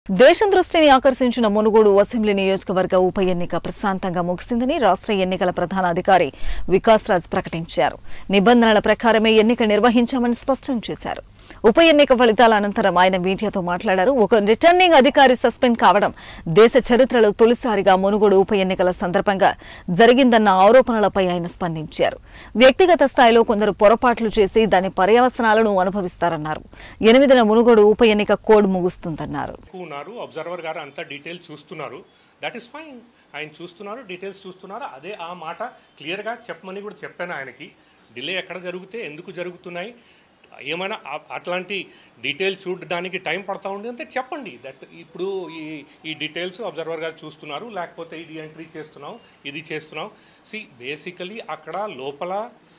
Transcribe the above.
దేశం దృష్టిని ఆకర్షించిన మునుగోడు అసెంబ్లీ నియోజకవర్గ ఉప ఎన్నిక ప్రశాంతంగా ముగిసిందని రాష్ట్ర ఎన్నికల ప్రధాన అధికారి వికాస్ రాజ్ ప్రకటించారు నిబంధనల ప్రకారమే ఎన్నిక నిర్వహించామని స్పష్టం చేశారు ఉప ఎన్నిక ఫలితాల అనంతరం ఆయన మీడియాతో మాట్లాడారు ఒక రిటర్నింగ్ అధికారి సస్పెండ్ కావడం దేశ చరిత్రలో తొలిసారిగా మునుగోడు ఉప ఎన్నికల సందర్భంగా జరిగిందన్న ఆరోపణలపై ఆయన స్పందించారు వ్యక్తిగత స్థాయిలో కొందరు పొరపాట్లు చేసి దాని పర్యవసనాలను అనుభవిస్తారన్నారు ఎనిమిదిన మునుగోడు ఉప ఎన్నిక కోడ్ ముగుస్తుందన్నారు ఎక్కువ ఉన్నారు అబ్జర్వర్ గారు అంతా డీటెయిల్స్ చూస్తున్నారు దట్ ఈస్ ఫైన్ ఆయన చూస్తున్నారు డీటెయిల్స్ చూస్తున్నారు అదే ఆ మాట క్లియర్గా చెప్పమని కూడా చెప్పాను ఆయనకి డిలే ఎక్కడ జరిగితే ఎందుకు జరుగుతున్నాయి ఏమైనా ఆ- అట్లాంటి డీటెయిల్ చూడడానికి టైం పడతా ఉంది అంటే చెప్పండి దట్ ఇప్పుడు ఈ ఈ డీటెయిల్స్ అబ్జర్వర్ గారు చూస్తున్నారు లేకపోతే ఇది ఎంట్రీ చేస్తున్నాం ఇది చేస్తున్నాం సి బేసికలీ అక్కడ లోపల